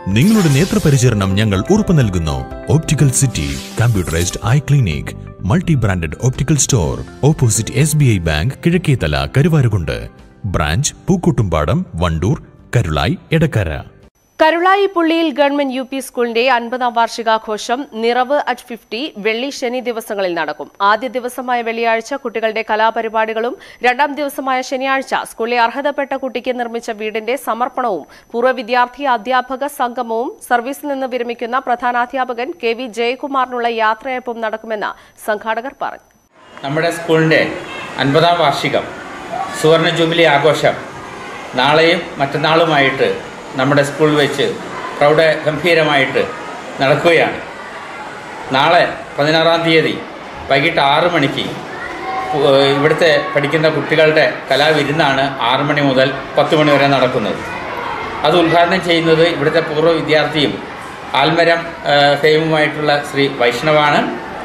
നിങ്ങളുടെ നേത്രപരിചരണം ഞങ്ങൾ ഉറപ്പു നൽകുന്നു optical city computerised eye clinic multi branded optical store opposite S B I bank Kizhakkethala Karuvarakundu branch Pookkottumpadam Wandoor Karulai Edakkara Karulai പുള്ളിയിൽ ഗവൺമെന്റ് യു പി സ്കൂളിന്റെ അൻപതാം വാർഷികാഘോഷം നിറവ് അറ്റ് ഫിഫ്റ്റി വെള്ളി ശനി ദിവസങ്ങളിൽ നടക്കും ആദ്യ ദിവസമായ വെള്ളിയാഴ്ച കുട്ടികളുടെ കലാപരിപാടികളും രണ്ടാം ദിവസമായ ശനിയാഴ്ച സ്കൂളിലെ അർഹതപ്പെട്ട കുട്ടിക്ക് നിർമ്മിച്ച വീടിന്റെ സമർപ്പണവും പൂർവ്വ വിദ്യാർത്ഥി അധ്യാപക സംഗമവും സർവീസിൽ നിന്ന് വിരമിക്കുന്ന പ്രധാനാധ്യാപകൻ കെ വി ജയകുമാറിനുള്ള യാത്രയപ്പവും നടക്കുമെന്ന് സംഘാടകർ പറഞ്ഞു നമ്മുടെ സ്കൂളിൻ്റെ അൻപതാം വാർഷികം സുവർണ ജൂബിലി ആഘോഷം നാളെയും മറ്റന്നാളുമായിട്ട് നമ്മുടെ സ്കൂളിൽ വെച്ച് പ്രൗഢ ഗംഭീരമായിട്ട് നടക്കുകയാണ് നാളെ പതിനാറാം തീയതി വൈകിട്ട് ആറ് മണിക്ക് പു- ഏഹ് ഇവിടുത്തെ പഠിക്കുന്ന കുട്ടികളുടെ കലാവിരുന്നാണ് ആറ് മണി മുതൽ പത്ത് മണി വരെ നടക്കുന്നത് അത് ഉദ്ഘാടനം ചെയ്യുന്നത് ഇവിടുത്തെ പൂർവ്വ വിദ്യാർത്ഥിയും ആൽമരം ഏഹ് ഫെയിമുമായിട്ടുള്ള ശ്രീ വൈഷ്ണവാണ്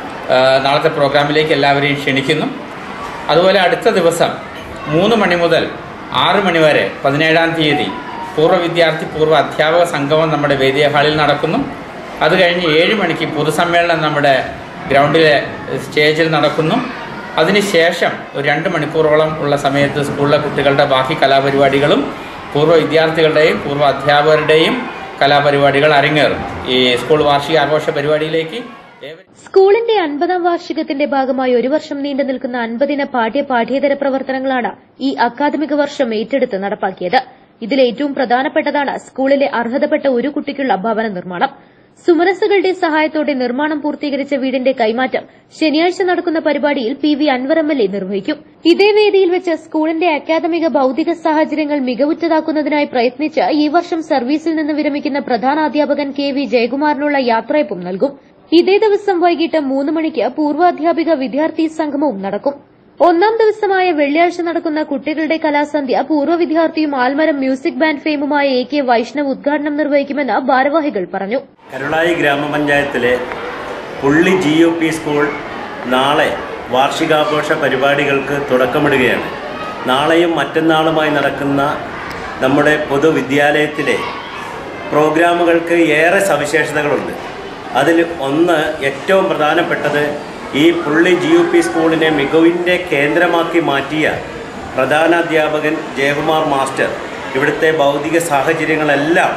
ഏഹ് നാളത്തെ പ്രോഗ്രാമിലേക്ക് എല്ലാവരെയും ക്ഷണിക്കുന്നു അതുപോലെ അടുത്ത ദിവസം മൂന്ന് മണി മുതൽ ആറ് മണി വരെ പതിനേഴാം തീയതി പൂർവ്വ വിദ്യാർത്ഥി പൂർവ്വ അധ്യാപക സംഗമം നമ്മുടെ വേദിയ ഹാളിൽ നടക്കുന്നു അത് കഴിഞ്ഞ് ഏഴ് മണിക്ക് പൊതുസമ്മേളനം നമ്മുടെ ഗ്രൗണ്ടിലെ സ്റ്റേജിൽ നടക്കുന്നു അതിനുശേഷം ഒരു രണ്ട് മണിക്കൂറോളം ഉള്ള സമയത്ത് സ്കൂളിലെ കുട്ടികളുടെ ബാക്കി കലാപരിപാടികളും പൂർവ്വ വിദ്യാർത്ഥികളുടെയും പൂർവ്വ അധ്യാപകരുടെയും കലാപരിപാടികൾ അരങ്ങേറും ഈ സ്കൂൾ വാർഷികാഘോഷ പരിപാടിയിലേക്ക് ഏവരും സ്കൂളിന്റെ അൻപതാം വാർഷികത്തിന്റെ ഭാഗമായി ഒരു വർഷം നീണ്ടു നിൽക്കുന്ന അൻപതിന പാഠ്യ പാഠ്യേതര പ്രവർത്തനങ്ങളാണ് ഈ അക്കാദമിക വർഷം ഏറ്റെടുത്ത് നടപ്പാക്കിയത് ഇതിൽ ഏറ്റവും പ്രധാനപ്പെട്ടതാണ് സ്കൂളിലെ അർഹതപ്പെട്ട ഒരു കുട്ടിക്കുള്ള ഭവന നിർമ്മാണം സുമനസ്സുകളുടെ സഹായത്തോടെ നിർമ്മാണം പൂർത്തീകരിച്ച വീടിന്റെ കൈമാറ്റം ശനിയാഴ്ച നടക്കുന്ന പരിപാടിയിൽ P V Anvar M L A നിർവഹിക്കും ഇതേ വേദിയിൽ വെച്ച് സ്കൂളിന്റെ അക്കാദമിക ഭൌതിക സാഹചര്യങ്ങൾ മികവുറ്റതാക്കുന്നതിനായി പ്രയത്നിച്ച് ഈ വർഷം സർവീസിൽ നിന്ന് വിരമിക്കുന്ന പ്രധാനാധ്യാപകൻ കെ വി ജയകുമാറിനുള്ള യാത്രയപ്പും നൽകും ഇതേ ദിവസം വൈകിട്ട് മൂന്ന് മണിക്ക് പൂർവാധ്യാപിക വിദ്യാർത്ഥി സംഗമവും നടക്കും ഒന്നാം ദിവസമായ വെള്ളിയാഴ്ച നടക്കുന്ന കുട്ടികളുടെ കലാസന്ധ്യ പൂർവ്വ വിദ്യാർത്ഥിയും ആൽമരം മ്യൂസിക് ബാൻഡ് ഫെയിമുമായ എ കെ വൈഷ്ണവ് ഉദ്ഘാടനം നിർവഹിക്കുമെന്ന് ഭാരവാഹികൾ പറഞ്ഞു കരുളായി ഗ്രാമപഞ്ചായത്തിലെ പുള്ളി ജി യു പി സ്കൂൾ നാളെ വാർഷികാഘോഷ പരിപാടികൾക്ക് തുടക്കമിടുകയാണ് നാളെയും മറ്റന്നാളുമായി നടക്കുന്ന നമ്മുടെ പൊതുവിദ്യാലയത്തിലെ പ്രോഗ്രാമുകൾക്ക് ഏറെ സവിശേഷതകളുണ്ട് അതിൽ ഒന്ന് ഏറ്റവും പ്രധാനപ്പെട്ടത് ഈ പുള്ളി ജി യു പി സ്കൂളിനെ മികവിൻ്റെ കേന്ദ്രമാക്കി മാറ്റിയ പ്രധാനാധ്യാപകൻ ജയകുമാർ മാസ്റ്റർ ഇവിടുത്തെ ഭൗതിക സാഹചര്യങ്ങളെല്ലാം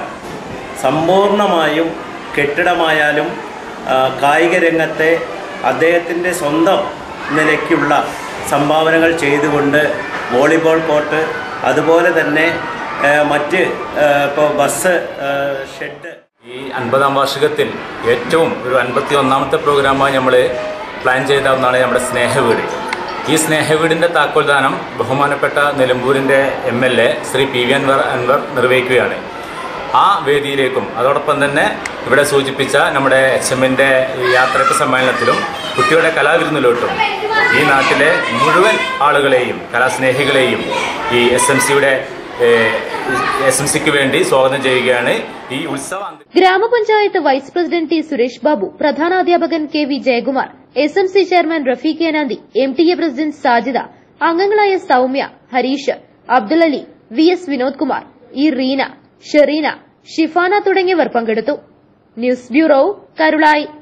സമ്പൂർണമായും കെട്ടിടമായാലും ആ, കായിക രംഗത്തെ അദ്ദേഹത്തിൻ്റെ സ്വന്തം നിലയ്ക്കുള്ള സംഭാവനകൾ ചെയ്തുകൊണ്ട് വോളിബോൾ കോർട്ട് അതുപോലെ തന്നെ ആ, മറ്റ് ഇപ്പോൾ ബസ് ആ, ഷെഡ് ഈ അൻപതാം വാർഷികത്തിൽ ഏറ്റവും ഒരു അൻപത്തി ഒന്നാമത്തെ പ്രോഗ്രാമായി നമ്മൾ പ്ലാൻ ചെയ്ത ഒന്നാണ് നമ്മുടെ സ്നേഹവീട് ഈ സ്നേഹവീടിൻ്റെ താക്കോൽദാനം ബഹുമാനപ്പെട്ട നിലമ്പൂരിൻ്റെ M L A Shri P V Anvar Anvar നിർവഹിക്കുകയാണ് ആ വേദിയിലേക്കും അതോടൊപ്പം തന്നെ ഇവിടെ സൂചിപ്പിച്ച നമ്മുടെ എച്ച് എമ്മിൻ്റെ യാത്രയ്ക്ക് സമ്മേളനത്തിലും കുട്ടിയുടെ കലാവിരുന്നിലോട്ടും ഈ നാട്ടിലെ മുഴുവൻ ആളുകളെയും കലാസ്നേഹികളെയും ഈ എസ് എം സിയുടെ എസ് എം സിക്ക് വേണ്ടി സ്വാഗതം ചെയ്യുകയാണ് ഈ ഉത്സവ അന്ത- ഗ്രാമപഞ്ചായത്ത് vice president T Suresh Babu പ്രധാനാധ്യാപകൻ K V Jayakumar S M C chairman Rafeeq Enanthi M T A president Sajida അംഗങ്ങളായ Soumya Harish Abdul Ali V S Vinod Kumar E Reena Sherina Shifana തുടങ്ങിയവർ പങ്കെടുത്തു ന്യൂസ് ബ്യൂറോ കരുളായി